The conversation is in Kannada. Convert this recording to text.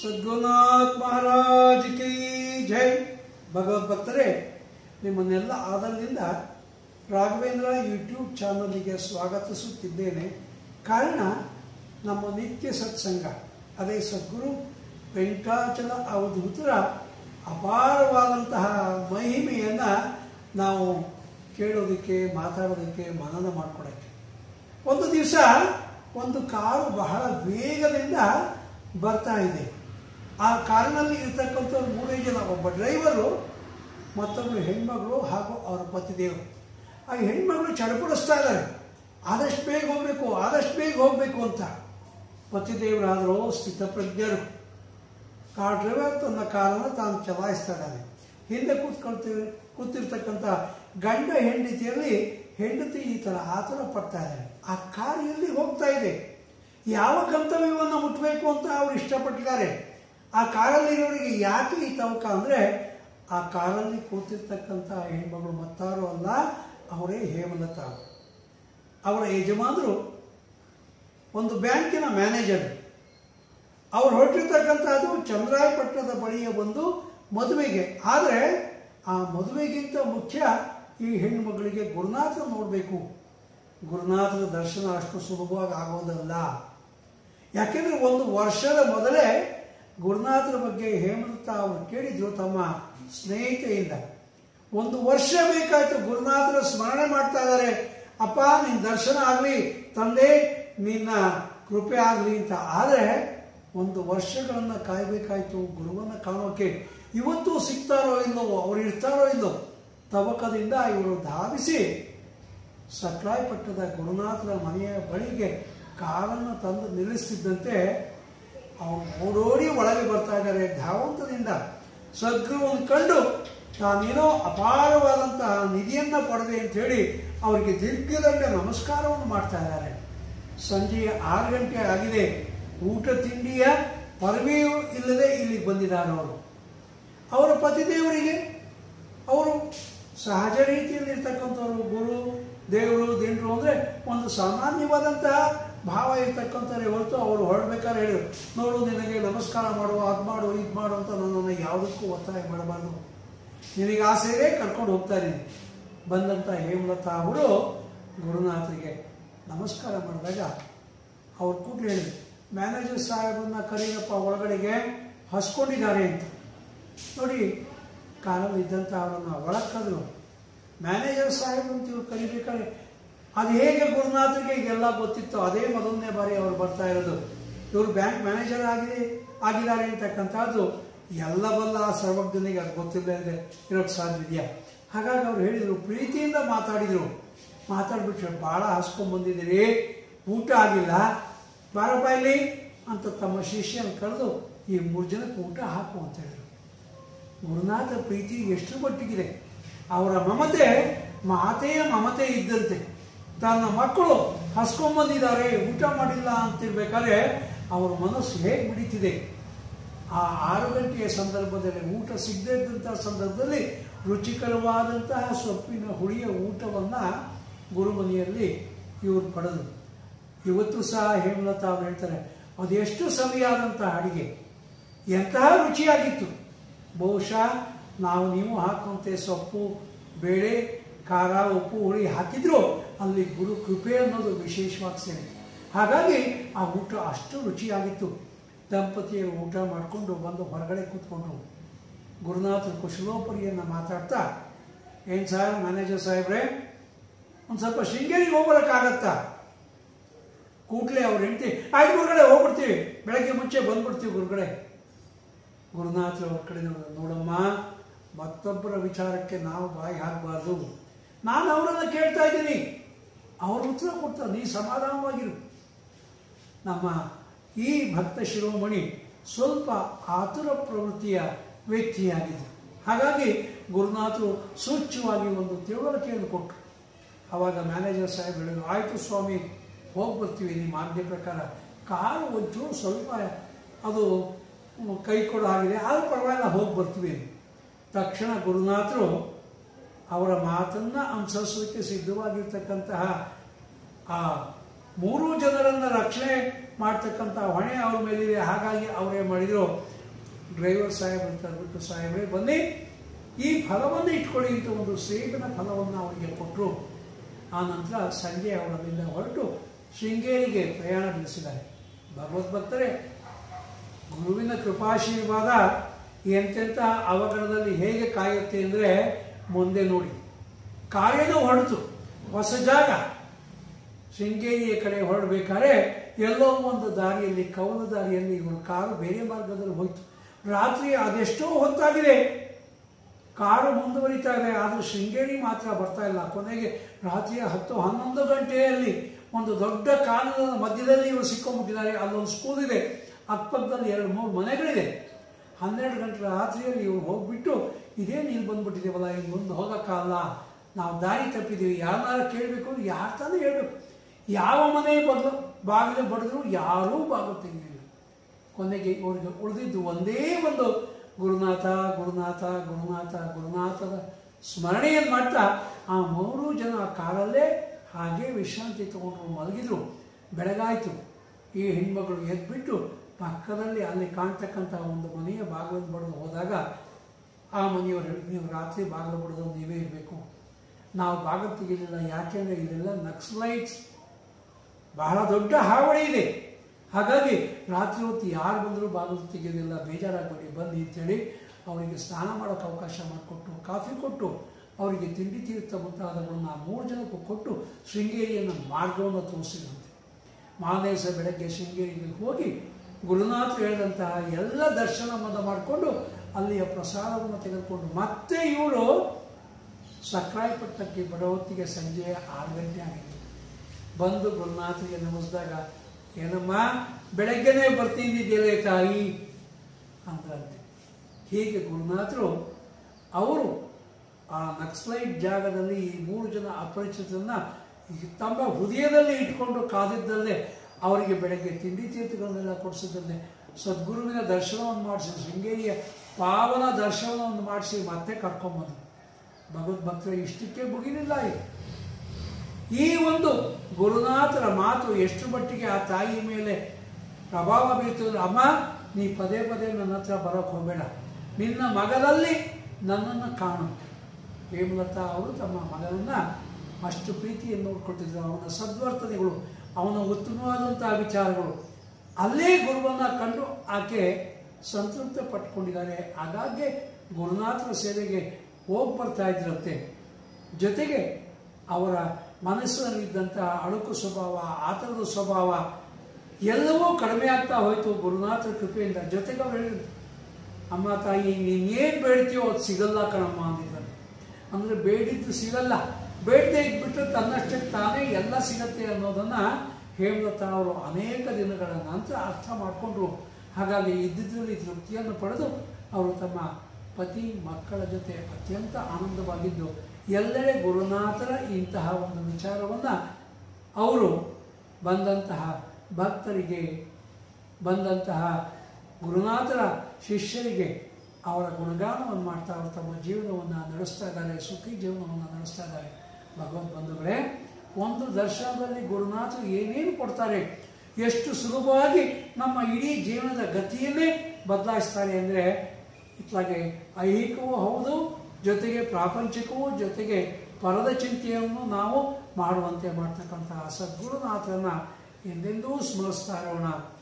ಸದ್ಗುರುನಾಥ್ ಮಹಾರಾಜ್ ಕಿ ಜೈ ಭಗವದ್ಭಕ್ತರೇ ನಿಮ್ಮನ್ನೆಲ್ಲ ಆದರದಿಂದ ರಾಘವೇಂದ್ರ ಯೂಟ್ಯೂಬ್ ಚಾನಲ್ಗೆ ಸ್ವಾಗತಿಸುತ್ತಿದ್ದೇನೆ ಕಾರಣ ನಮ್ಮ ನಿತ್ಯ ಸತ್ಸಂಗ ಅದೇ ಸದ್ಗುರು ವೆಂಕಟಾಚಲ ಅವಧೂತರ ಅಪಾರವಾದಂತಹ ಮಹಿಮೆಯನ್ನು ನಾವು ಕೇಳೋದಕ್ಕೆ ಮಾತಾಡೋದಕ್ಕೆ ಮನನ ಮಾಡ್ಕೊಡೋಕ್ಕೆ ಒಂದು ದಿವಸ ಒಂದು ಕಾರು ಬಹಳ ವೇಗದಿಂದ ಬರ್ತಾ ಇದೆ ಆ ಕಾರಿನಲ್ಲಿ ಇರ್ತಕ್ಕಂಥವ್ರು ಮೂರೈದು ಜನ ಒಬ್ಬ ಡ್ರೈವರು ಮತ್ತೊಬ್ಬರು ಹೆಣ್ಮಗಳು ಹಾಗೂ ಅವರ ಪತಿದೇವರು ಆ ಹೆಣ್ಮಗಳು ಚಡಪಡಿಸ್ತಾ ಇದ್ದಾರೆ ಆದಷ್ಟು ಬೇಗ ಹೋಗಬೇಕು ಆದಷ್ಟು ಬೇಗ ಹೋಗಬೇಕು ಅಂತ ಪತಿದೇವರಾದರೂ ಸ್ಥಿತಪ್ರಜ್ಞರು ಕಾರ್ ಡ್ರೈವರ್ ತನ್ನ ಕಾರನ್ನು ತಾನು ಚಲಾಯಿಸ್ತಾ ಇದ್ದಾನೆ ಹಿಂದೆ ಕೂತ್ಕೊಳ್ತೀವಿ ಕೂತಿರ್ತಕ್ಕಂಥ ಗಂಡ ಹೆಂಡತಿಯಲ್ಲಿ ಹೆಂಡತಿ ಈ ಥರ ಆತುರ ಪಡ್ತಾ ಇದ್ದಾರೆ ಆ ಕಾರ್ ಎಲ್ಲಿ ಹೋಗ್ತಾ ಇದೆ ಯಾವ ಗಂತವ್ಯವನ್ನು ಮುಟ್ಟಬೇಕು ಅಂತ ಅವರು ಇಷ್ಟಪಟ್ಟಿದ್ದಾರೆ ಆ ಕಾರಲ್ಲಿರೋರಿಗೆ ಯಾಕೆ ಈ ತವಕ ಅಂದರೆ ಆ ಕಾರಲ್ಲಿ ಕೂತಿರ್ತಕ್ಕಂಥ ಹೆಣ್ಮಗಳು ಮತ್ತಾರು ಅಲ್ಲ ಅವರೇ ಹೇಮಲತಾ ಅವರ ಯಜಮಾನರು ಒಂದು ಬ್ಯಾಂಕಿನ ಮ್ಯಾನೇಜರ್ ಅವ್ರು ಹೊರಟಿರ್ತಕ್ಕಂಥದ್ದು ಚಂದ್ರಾಯಪಟ್ಟಣದ ಬಳಿಯ ಒಂದು ಮದುವೆಗೆ ಆದರೆ ಆ ಮದುವೆಗಿಂತ ಮುಖ್ಯ ಈ ಹೆಣ್ಣುಮಗಳಿಗೆ ಗುರುನಾಥ ನೋಡಬೇಕು ಗುರುನಾಥನ ದರ್ಶನ ಅಷ್ಟು ಸುಲಭವಾಗಿ ಆಗೋದಲ್ಲ ಯಾಕೆಂದರೆ ಒಂದು ವರ್ಷದ ಮೊದಲೇ ಗುರುನಾಥರ ಬಗ್ಗೆ ಹೇಮಂತ ಅವರು ಕೇಳಿದ್ರು ತಮ್ಮ ಸ್ನೇಹಿತೆಯಿಂದ ಒಂದು ವರ್ಷ ಬೇಕಾಯ್ತು ಗುರುನಾಥರ ಸ್ಮರಣೆ ಮಾಡ್ತಾ ಇದ್ದಾರೆ ಅಪ್ಪ ನಿನ್ನ ದರ್ಶನ ಆಗಲಿ ತಂದೆ ನಿನ್ನ ಕೃಪೆ ಆಗಲಿ ಅಂತ ಆದರೆ ಒಂದು ವರ್ಷಗಳನ್ನು ಕಾಯಬೇಕಾಯ್ತು ಗುರುವನ್ನು ಕಾಣೋಕೆ ಇವತ್ತು ಸಿಗ್ತಾರೋ ಇಲ್ಲವೋ ಅವ್ರು ಇರ್ತಾರೋ ಇಲ್ಲೋ ತವಕದಿಂದ ಇವರು ಧಾವಿಸಿ ಸಕ್ರಾಯಪಟ್ಟದ ಗುರುನಾಥರ ಮನೆಯ ಬಳಿಗೆ ಕಾರನ್ನು ತಂದು ನಿಲ್ಲಿಸ್ತಿದ್ದಂತೆ ಅವರು ಓಡೋಡಿ ಒಳಗೆ ಬರ್ತಾ ಇದ್ದಾರೆ ಧಾವಂತದಿಂದ ಸದ್ಗುರುವನ್ನು ಕಂಡು ತಾನೇನೋ ಅಪಾರವಾದಂತಹ ನಿಧಿಯನ್ನು ಪಡೆದೆ ಅಂತ ಹೇಳಿ ಅವರಿಗೆ ದೀರ್ಘದಂಡ ನಮಸ್ಕಾರವನ್ನು ಮಾಡ್ತಾ ಇದ್ದಾರೆ ಸಂಜೆಯ ಆರು ಗಂಟೆ ಆಗಿದೆ ಊಟ ತಿಂಡಿಯ ಪರವೆಯೂ ಇಲ್ಲದೆ ಇಲ್ಲಿಗೆ ಬಂದಿದ್ದಾರೆ ಅವರು ಅವರ ಪತಿದೇವರಿಗೆ ಅವರು ಸಹಜ ರೀತಿಯಲ್ಲಿ ಇರ್ತಕ್ಕಂಥವ್ರು ಗುರು ದೇವರು ದಿಂಡ್ರು ಅಂದರೆ ಒಂದು ಸಾಮಾನ್ಯವಾದಂತಹ ಭಾವ ಇರ್ತಕ್ಕಂಥವ್ರೆ ಹೊರತು ಅವರು ಹೊರಡ್ಬೇಕಾದ್ರೆ ಹೇಳಿದ್ರು ನೋಡು ನಿನಗೆ ನಮಸ್ಕಾರ ಮಾಡು ಅದು ಮಾಡು ಇದು ಮಾಡು ಅಂತ ನನ್ನನ್ನು ಯಾವುದಕ್ಕೂ ಒತ್ತಾಯ ಮಾಡಬಾರ್ದು ನಿನಗೆ ಆಸೆ ಇದೆ ಕರ್ಕೊಂಡು ಹೋಗ್ತಾ ಇದ್ದೀನಿ ಬಂದಂಥ ಹೇಮಲತಾ ಅವರು ಗುರುನಾಥರಿಗೆ ನಮಸ್ಕಾರ ಮಾಡಿದಾಗ ಅವ್ರು ಕೂಡಲೇ ಹೇಳಿದ್ರು ಮ್ಯಾನೇಜರ್ ಸಾಹೇಬನ್ನ ಕರೀರಪ್ಪ ಒಳಗಡೆಗೆ ಹಸ್ಕೊಂಡಿದ್ದಾರೆ ಅಂತ ನೋಡಿ ಕಾರಲ್ಲಿ ಇದ್ದಂಥ ಅವರನ್ನು ಒಳಕ್ಕದ್ರು ಮ್ಯಾನೇಜರ್ ಸಾಹೇಬ್ ಅಂತ ಇವ್ರು ಕರಿಬೇಕಾದ್ರೆ ಅದು ಹೇಗೆ ಗುರುನಾಥರಿಗೆ ಇದೆಲ್ಲ ಗೊತ್ತಿತ್ತು ಅದೇ ಮೊದಲನೇ ಬಾರಿ ಅವ್ರು ಬರ್ತಾ ಇರೋದು ಇವರು ಬ್ಯಾಂಕ್ ಮ್ಯಾನೇಜರ್ ಆಗಿದೆ ಆಗಿದ್ದಾರೆ ಅಂತಕ್ಕಂಥದ್ದು ಎಲ್ಲ ಬಲ್ಲ ಸರ್ವಜ್ಞನಿಗೆ ಅದು ಗೊತ್ತಿಲ್ಲದೆ ಇರೋಕ್ಕೆ ಸಾಧ್ಯ ಇದೆಯಾ ಹಾಗಾಗಿ ಅವ್ರು ಹೇಳಿದರು ಪ್ರೀತಿಯಿಂದ ಮಾತಾಡಿದರು ಮಾತಾಡ್ಬಿಟ್ರೆ ಭಾಳ ಹಸ್ಕೊಂಡ್ಬಂದಿದ್ದೀರಿ ಊಟ ಆಗಿಲ್ಲ ಬಾರಪ್ಪ ಇಲ್ಲಿ ಅಂತ ತಮ್ಮ ಶಿಷ್ಯನ ಕರೆದು ಈ ಮೂರು ಜನಕ್ಕೆ ಊಟ ಹಾಕು ಅಂತ ಹೇಳಿದರು ಗುರುನಾಥ ಪ್ರೀತಿ ಎಷ್ಟು ಮಟ್ಟಿಗಿದೆ ಅವರ ಮಮತೆ ಮಾತೆಯ ಮಮತೆ ಇದ್ದಂತೆ ತನ್ನ ಮಕ್ಕಳು ಹಸ್ಕೊಂಬಂದಿದ್ದಾರೆ ಊಟ ಮಾಡಿಲ್ಲ ಅಂತಿರ್ಬೇಕಾದ್ರೆ ಅವರ ಮನಸ್ಸು ಹೇಗೆ ಬಿಡಿತಿದೆ ಆ ಆರು ಗಂಟೆಯ ಸಂದರ್ಭದಲ್ಲಿ ಊಟ ಸಿಗದೇ ಇದ್ದಂತಹ ಸಂದರ್ಭದಲ್ಲಿ ರುಚಿಕರವಾದಂತಹ ಸೊಪ್ಪಿನ ಹುಳಿಯ ಊಟವನ್ನು ಗುರುಮನೆಯಲ್ಲಿ ಇವರು ಪಡೆದು ಇವತ್ತು ಸಹ ಹೇಮಲತಾ ಅವರು ಹೇಳ್ತಾರೆ ಅದೆಷ್ಟು ಸವಿಯಾದಂತಹ ಅಡಿಗೆ ಎಂತಹ ರುಚಿಯಾಗಿತ್ತು ಬಹುಶಃ ನಾವು ನೀವು ಹಾಕುವಂತೆ ಸೊಪ್ಪು ಬೇಳೆ ಖಾರ ಉಪ್ಪು ಹುಳಿ ಹಾಕಿದ್ರು ಅಲ್ಲಿ ಗುರು ಕೃಪೆ ಅನ್ನೋದು ವಿಶೇಷವಾಗಿ ಸೇರಿತು ಹಾಗಾಗಿ ಆ ಊಟ ಅಷ್ಟು ರುಚಿಯಾಗಿತ್ತು ದಂಪತಿಯರು ಊಟ ಮಾಡಿಕೊಂಡು ಬಂದು ಹೊರಗಡೆ ಕೂತ್ಕೊಂಡ್ರು ಗುರುನಾಥ ಕುಶಲೋಪರಿಯನ್ನು ಮಾತಾಡ್ತಾ ಏನು ಸರ್ ಮ್ಯಾನೇಜರ್ ಸಾಹೇಬ್ರೆ ಒಂದು ಸ್ವಲ್ಪ ಶೃಂಗೇರಿಗೆ ಹೋಗ್ಬರಕ್ಕಾಗತ್ತಾ ಕೂಡಲೇ ಅವ್ರು ಹೆಂಡ್ತಿ ಆಯ್ತು ಗುರುಗಡೆ ಹೋಗ್ಬಿಡ್ತೀವಿ ಬೆಳಗ್ಗೆ ಮುಂಚೆ ಬಂದ್ಬಿಡ್ತೀವಿ ಗುರುಗಡೆ ಗುರುನಾಥ ಅವ್ರ ಕಡೆ ನೋಡ ನೋಡಮ್ಮ ಮತ್ತೊಬ್ಬರ ವಿಚಾರಕ್ಕೆ ನಾವು ಬಾಯಿ ಹಾಕಬಾರ್ದು ನಾನು ಅವರನ್ನು ಕೇಳ್ತಾ ಇದ್ದೀನಿ ಅವರು ಉತ್ತರ ಕೊಡ್ತಾರೆ ನೀ ಸಮಾಧಾನವಾಗಿರು ನಮ್ಮ ಈ ಭಕ್ತ ಶಿರೋಮಣಿ ಸ್ವಲ್ಪ ಆತುರ ಪ್ರವೃತ್ತಿಯ ವ್ಯಕ್ತಿಯಾಗಿದೆ ಹಾಗಾಗಿ ಗುರುನಾಥರು ಸೂಚ್ಯವಾಗಿ ಒಂದು ತಿಳುವಳಿಕೆಯನ್ನು ಕೊಟ್ಟರು ಆವಾಗ ಮ್ಯಾನೇಜರ್ ಸಾಹೇಬ್ ಹೇಳಿದ್ರು ಆಯಿತು ಸ್ವಾಮಿ ಹೋಗಿ ಬರ್ತೀವಿ ನಿಮ್ಮ ಆಜ್ಞೆ ಪ್ರಕಾರ ಕಾರು ಒಂಚೂರು ಸ್ವಲ್ಪ ಅದು ಕೈ ಕೊಡೋ ಆಗಿದೆ ಆದರೂ ಪರವಾಗಿಲ್ಲ ಹೋಗಿ ಬರ್ತೀವಿ ತಕ್ಷಣ ಗುರುನಾಥರು ಅವರ ಮಾತನ್ನು ಅನುಸರಿಸೋಕ್ಕೆ ಸಿದ್ಧವಾಗಿರ್ತಕ್ಕಂತಹ ಆ ಮೂರು ಜನರನ್ನ ರಕ್ಷಣೆ ಮಾಡ್ತಕ್ಕಂಥ ಹೊಣೆ ಅವ್ರ ಮೇಲಿದೆ ಹಾಗಾಗಿ ಅವರೇ ಮಾಡಿದ್ರು ಡ್ರೈವರ್ ಸಾಹೇಬ್ ಅಂತ ಅಂದ್ಬಿಟ್ಟು ಸಾಹೇಬ್ರೆ ಬನ್ನಿ ಈ ಫಲವನ್ನು ಇಟ್ಕೊಳ್ಳಿ ಅಂತ ಒಂದು ಸೇಬಿನ ಫಲವನ್ನು ಅವರಿಗೆ ಕೊಟ್ಟರು ಆ ನಂತರ ಸಂಜೆ ಅವರಲ್ಲಿಂದ ಹೊರಟು ಶೃಂಗೇರಿಗೆ ಪ್ರಯಾಣ ಬೆಳೆಸಿದ್ದಾರೆ ಭಗವದ್ಭಕ್ತರೇ ಗುರುವಿನ ಕೃಪಾಶೀರ್ವಾದ ಎಂತೆಂಥ ಅವಘಡದಲ್ಲಿ ಹೇಗೆ ಕಾಯುತ್ತೆ ಅಂದರೆ ಮುಂದೆ ನೋಡಿ ಕಾರ್ಯನೂ ಹೊರಟು ಹೊಸ ಜಾಗ ಶೃಂಗೇರಿಯ ಕಡೆ ಹೊರಡಬೇಕಾದ್ರೆ ಎಲ್ಲೋ ಒಂದು ದಾರಿಯಲ್ಲಿ ಕವಲು ದಾರಿಯಲ್ಲಿ ಇವರು ಕಾರು ಬೇರೆ ಮಾರ್ಗದಲ್ಲಿ ಹೋಯ್ತು ರಾತ್ರಿ ಅದೆಷ್ಟೋ ಹೊತ್ತಾಗಿದೆ ಕಾರು ಮುಂದುವರಿತಾ ಇದೆ ಆದರೂ ಶೃಂಗೇರಿ ಮಾತ್ರ ಬರ್ತಾ ಇಲ್ಲ ಕೊನೆಗೆ ರಾತ್ರಿಯ ಹತ್ತು ಹನ್ನೊಂದು ಗಂಟೆಯಲ್ಲಿ ಒಂದು ದೊಡ್ಡ ಕಾನದ ಮಧ್ಯದಲ್ಲಿ ಇವರು ಸಿಕ್ಕೊಂಡ್ಬಿಟ್ಟಿದ್ದಾರೆ ಅಲ್ಲೊಂದು ಸ್ಕೂಲ್ ಇದೆ ಅಕ್ಕಪಕ್ಕದಲ್ಲಿ ಎರಡು ಮೂರು ಮನೆಗಳಿದೆ ಹನ್ನೆರಡು ಗಂಟೆ ರಾತ್ರಿಯಲ್ಲಿ ಇವ್ರು ಹೋಗ್ಬಿಟ್ಟು ಇದೇನು ಇಲ್ಲಿ ಬಂದ್ಬಿಟ್ಟಿದ್ದೀವಲ್ಲ ಇಲ್ಲಿ ಮುಂದೆ ಹೋಗೋಕ್ಕಾಗಲ್ಲ ನಾವು ದಾರಿ ತಪ್ಪಿದ್ದೀವಿ ಯಾರನ್ನಾರ ಕೇಳಬೇಕು ಅಂದ್ರೆ ಯಾರು ತಾನೇ ಹೇಳ್ಬೇಕು ಯಾವ ಮನೆ ಬದಲು ಬಾಗಿಲು ಬಡಿದ್ರು ಯಾರೂ ಬಾಗಿಲು ತೆಗೆದಿಲ್ಲ ಕೊನೆಗೆ ಇವ್ರಿಗೆ ಉಳಿದಿದ್ದು ಒಂದೇ ಒಂದು ಗುರುನಾಥ ಗುರುನಾಥ ಗುರುನಾಥ ಗುರುನಾಥದ ಸ್ಮರಣೆಯನ್ನು ಮಾಡ್ತಾ ಆ ಮೂರು ಜನ ಕಾರಲ್ಲೇ ಹಾಗೆ ವಿಶ್ರಾಂತಿ ತಗೊಂಡು ಮಲಗಿದ್ರು ಬೆಳಗಾಯಿತು ಈ ಹೆಣ್ಮಗಳು ಎದ್ಬಿಟ್ಟು ಪಕ್ಕದಲ್ಲಿ ಅಲ್ಲಿ ಕಾಣ್ತಕ್ಕಂಥ ಒಂದು ಮನೆಯ ಬಾಗಿಲನ್ನು ಬಡಿದು ಹೋದಾಗ ಆ ಮನೆಯವರು ಹೇಳಿದ್ರು ನೀವು ರಾತ್ರಿ ಬಾಗಿಲು ಬಡಿದು ನೀವೇ ಇರಬೇಕು ನಾವು ಬಾಗಿಲು ತೆಗಿಲಿಲ್ಲ ಯಾಕೆಂದರೆ ಇಲ್ಲೆಲ್ಲ ನಕ್ಸಲೈಟ್ಸ್ ಬಹಳ ದೊಡ್ಡ ಹಾವಳಿ ಇದೆ ಹಾಗಾಗಿ ರಾತ್ರಿ ಹೊತ್ತು ಯಾರು ಬಂದರೂ ಬಾಗಿಲು ತೆಗೆಯೋದಿಲ್ಲ ಬೇಜಾರಾಗಬೇಡಿ ಬನ್ನಿ ಅಂತೇಳಿ ಅವರಿಗೆ ಸ್ನಾನ ಮಾಡೋಕ್ಕೆ ಅವಕಾಶ ಮಾಡಿಕೊಟ್ಟು ಕಾಫಿ ಕೊಟ್ಟು ಅವರಿಗೆ ತಿಂಡಿ ತೀರ್ಥ ಮುಂತಾದವುಗಳನ್ನು ಆ ಮೂರು ಜನಕ್ಕೂ ಕೊಟ್ಟು ಶೃಂಗೇರಿಯನ್ನು ಮಾರ್ಗವನ್ನು ತೋರಿಸಿದಂತೆ ಮಾರನೇ ದಿವಸ ಬೆಳಗ್ಗೆ ಶೃಂಗೇರಿಗೆ ಹೋಗಿ ಗುರುನಾಥ್ ಹೇಳಿದಂತಹ ಎಲ್ಲ ದರ್ಶನವನ್ನು ಮಾಡಿಕೊಂಡು ಅಲ್ಲಿಯ ಪ್ರಸಾದವನ್ನು ತೆಗೆದುಕೊಂಡು ಮತ್ತೆ ಇವರು ಸಕ್ರಾಯಪಟ್ಟಣಕ್ಕೆ ಬರೋ ಹೊತ್ತಿಗೆ ಸಂಜೆ ಆರು ಗಂಟೆ ಆಗಿದೆ ಬಂದು ಗುರುನಾಥರಿಗೆ ನಮಿಸಿದಾಗ ಏನಮ್ಮ ಬೆಳಗ್ಗೆನೇ ಬರ್ತಿದ್ದಿದ್ದೆಲೆ ತಾಯಿ ಅಂದ್ರಂತೆ ಹೀಗೆ ಗುರುನಾಥರು ಅವರು ಆ ನಕ್ಸಲೈಟ್ ಜಾಗದಲ್ಲಿ ಈ ಮೂರು ಜನ ಅಪರಿಚಿತರನ್ನ ತಮ್ಮ ಹೃದಯದಲ್ಲಿ ಇಟ್ಕೊಂಡು ಕಾದಿದ್ದಲ್ಲೇ ಅವರಿಗೆ ಬೆಳಗ್ಗೆ ತಿಂಡಿ ತೀರ್ಥಗಳನ್ನೆಲ್ಲ ಕೊಡಿಸಿದ್ದಲ್ಲೇ ಸದ್ಗುರುವಿನ ದರ್ಶನವನ್ನು ಮಾಡಿಸಿ ಶೃಂಗೇರಿಯ ಪಾವನ ದರ್ಶನವನ್ನು ಮಾಡಿಸಿ ಮತ್ತೆ ಕರ್ಕೊಂಬಂದು ಭಗವದ್ಭಕ್ತರ ಇಷ್ಟಕ್ಕೆ ಮುಗಿಲಿಲ್ಲ ಇದು ಈ ಒಂದು ಗುರುನಾಥರ ಮಾತು ಎಷ್ಟು ಮಟ್ಟಿಗೆ ಆ ತಾಯಿ ಮೇಲೆ ಪ್ರಭಾವ ಬೀರ್ತದೆ ಅಮ್ಮ ನೀ ಪದೇ ಪದೇ ನನ್ನ ಹತ್ರ ಬರೋಕ್ಕೆ ಹೋಗಬೇಡ ನಿನ್ನ ಮಗನಲ್ಲಿ ನನ್ನನ್ನು ಕಾಣು ಹೇಮಲತಾ ಅವರು ತಮ್ಮ ಮಗನನ್ನು ಅಷ್ಟು ಪ್ರೀತಿಯನ್ನು ನೋಡ್ಕೊಳ್ತಿದ್ರು ಅವನ ಸದ್ವರ್ತನೆಗಳು ಅವನ ಉತ್ತಮವಾದಂತಹ ವಿಚಾರಗಳು ಅಲ್ಲೇ ಗುರುವನ್ನು ಕಂಡು ಆಕೆ ಸಂತೃಪ್ತ ಪಟ್ಕೊಂಡಿದ್ದಾರೆ ಆಗಾಗ್ಗೆ ಗುರುನಾಥರ ಸೇವೆಗೆ ಹೋಗಿ ಬರ್ತಾ ಇದ್ರಂತೆ ಜೊತೆಗೆ ಅವರ ಮನಸ್ಸಿನಲ್ಲಿದ್ದಂತಹ ಅಳುಕು ಸ್ವಭಾವ ಆತರದ ಸ್ವಭಾವ ಎಲ್ಲವೂ ಕಡಿಮೆ ಆಗ್ತಾ ಹೋಯಿತು ಗುರುನಾಥರ ಕೃಪೆಯಿಂದ ಜೊತೆಗೆ ಅವ್ರು ಹೇಳಿದ್ರು ಅಮ್ಮ ತಾಯಿ ನೀನೇನು ಬೇಡ್ತೀಯೋ ಅದು ಸಿಗಲ್ಲ ಕಣಮ್ಮ ಅಂದಿದ್ದಾರೆ ಅಂದರೆ ಬೇಡಿದ್ದು ಸಿಗಲ್ಲ ಬೇಡದೆ ಇದ್ಬಿಟ್ಟು ತನ್ನಷ್ಟಕ್ಕೆ ತಾನೇ ಎಲ್ಲ ಸಿಗತ್ತೆ ಅನ್ನೋದನ್ನು ಹೇಮಲತಾ ಅವರು ಅನೇಕ ದಿನಗಳ ನಂತರ ಅರ್ಥ ಮಾಡಿಕೊಂಡ್ರು ಹಾಗಾಗಿ ಇದ್ದಿದ್ರಲ್ಲಿ ತೃಪ್ತಿಯನ್ನು ಪಡೆದು ಅವರು ತಮ್ಮ ಪತಿ ಮಕ್ಕಳ ಜೊತೆ ಅತ್ಯಂತ ಆನಂದವಾಗಿದ್ದು ಎಲ್ಲೆಡೆ ಗುರುನಾಥರ ಇಂತಹ ಒಂದು ವಿಚಾರವನ್ನು ಅವರು ಬಂದಂತಹ ಭಕ್ತರಿಗೆ ಬಂದಂತಹ ಗುರುನಾಥರ ಶಿಷ್ಯರಿಗೆ ಅವರ ಗುಣಗಾನವನ್ನು ಮಾಡ್ತಾ ಅವರು ತಮ್ಮ ಜೀವನವನ್ನು ನಡೆಸ್ತಾ ಇದ್ದಾರೆ ಸುಖಿ ಜೀವನವನ್ನು ನಡೆಸ್ತಾ ಇದ್ದಾರೆ ಭಗವದ್ ಬಂಧುಗಳೇ ಒಂದು ದರ್ಶನದಲ್ಲಿ ಗುರುನಾಥರು ಏನೇನು ಕೊಡ್ತಾರೆ ಎಷ್ಟು ಸುಲಭವಾಗಿ ನಮ್ಮ ಇಡೀ ಜೀವನದ ಗತಿಯನ್ನೇ ಬದಲಾಯಿಸ್ತಾರೆ ಅಂದರೆ ಇತ್ಲಾಗೆ ಐಹಿಕವೂ ಹೌದು ಜೊತೆಗೆ ಪ್ರಾಪಂಚಿಕವೂ ಜೊತೆಗೆ ಪರದ ಚಿಂತೆಯನ್ನು ನಾವು ಮಾಡುವಂತೆ ಮಾಡ್ತಕ್ಕಂತಹ ಸದ್ಗುರುನಾಥರನ್ನ ಎಂದೆಂದೂ ಸ್ಮರಿಸ್ತಾ ಇರೋಣ